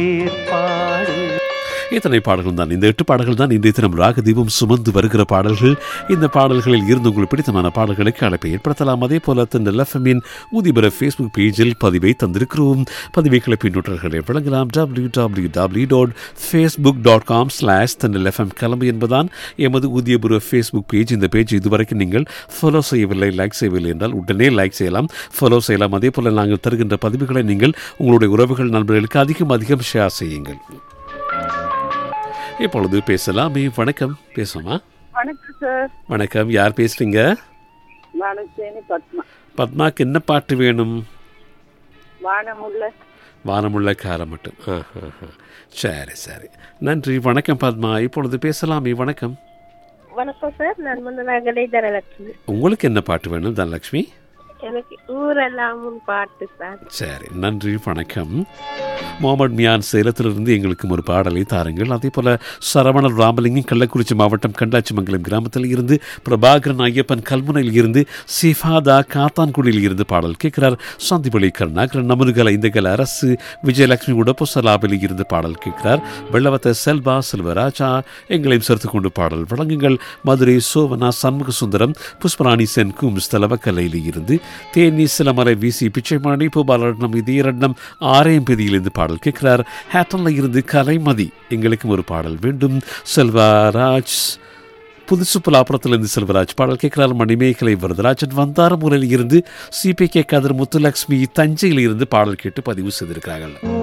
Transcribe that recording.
இத்தனை பாடல்கள் தான் இந்த எட்டு பாடல்கள் தான் இன்றைய தினம் ராகதீபம் சுமந்து வருகிற பாடல்கள் இந்த பாடல்களில் இருந்து உங்களுக்கு பிடித்தமான பாடல்களுக்கு அழைப்பை ஏற்படுத்தலாம் அதே போல தந்த லெஃபமின் ஊதிபர ஃபேஸ்புக் பேஜில் பதிவை தந்திருக்கிறோம் பதிவைகளை பின்னூட்டல்களை வழங்கலாம் W W W dot Facebook dot com slash தன்னல் எஃப்எம் கிளம்பு என்பதுதான் எமது ஊதியபுர ஃபேஸ்புக் பேஜ் இந்த பேஜ் இதுவரைக்கும் நீங்கள் ஃபாலோ செய்யவில்லை லைக் செய்யவில்லை என்றால் உடனே லைக் செய்யலாம் ஃபாலோ செய்யலாம் அதே போல் நாங்கள் தருகின்ற பதிவுகளை நீங்கள் உங்களுடைய உறவுகள் நண்பர்களுக்கு அதிகம் அதிகம் ஷேர் செய்யுங்கள் இப்பொழுது பேசலாமே வணக்கம் பேசுமா வணக்கம் சார் வணக்கம் யார் பேசுறீங்க வானசேனி பத்மா பத்மாக்கு என்ன பாட்டு வேணும் வானமுள்ள வானமுள்ள காலம் மட்டும் ஆ, ஆ, ஆ. சரி சரி நன்றி வணக்கம் பத்மா இப்பொழுது பேசலாமே வணக்கம் வணக்கம் சார் நான் வந்து நகலை தனலட்சுமி உங்களுக்கு என்ன பாட்டு வேணும் தனலட்சுமி எனக்கு ஊரெல்லாம் உன் பாட்டு சார் சரி நன்றி வணக்கம் முகமது மியான் சேலத்திலிருந்து எங்களுக்கு ஒரு பாடலை தாருங்கள் அதே போல சரவணன் ராமலிங்கம் கள்ளக்குறிச்சி மாவட்டம் கண்டாச்சிமங்கலம் கிராமத்தில் இருந்து பிரபாகரன் ஐயப்பன் கல்முனையில் இருந்து சிஃபாதா காத்தான்குடியில் இருந்து பாடல் கேட்கிறார் சந்திபலி கருணாகரன் நமருகல இந்தகல அரசு விஜயலட்சுமி உடப்புசலாவில் இருந்து பாடல் கேட்கிறார் வெள்ளவத்த செல்வா செல்வராஜா எங்களையும் சேர்த்து கொண்டு பாடல் வழங்குங்கள் மதுரை சோவனா சண்முக சுந்தரம் புஷ்பராணி சென் கும்ஸ் தலவக்கலையில் இருந்து தேனி சிலமலை வீசி பிச்சைமணி பூபாலரட்னம் இதயரட்னம் ஆரையம் பெதியிலிருந்து பாடல் கேட்கிறார் ஹேட்டன்ல இருந்து கலைமதி எங்களுக்கும் ஒரு பாடல் வேண்டும் செல்வராஜ் புதுசு புலாப்புறத்திலிருந்து செல்வராஜ் பாடல் கேட்கிறார் மணிமேகலை வரதராஜன் வந்தாரமுறையில் இருந்து சிபிகே கதிர் முத்துலட்சுமி தஞ்சையில் இருந்து பாடல் கேட்டு பதிவு செய்திருக்கிறார்கள்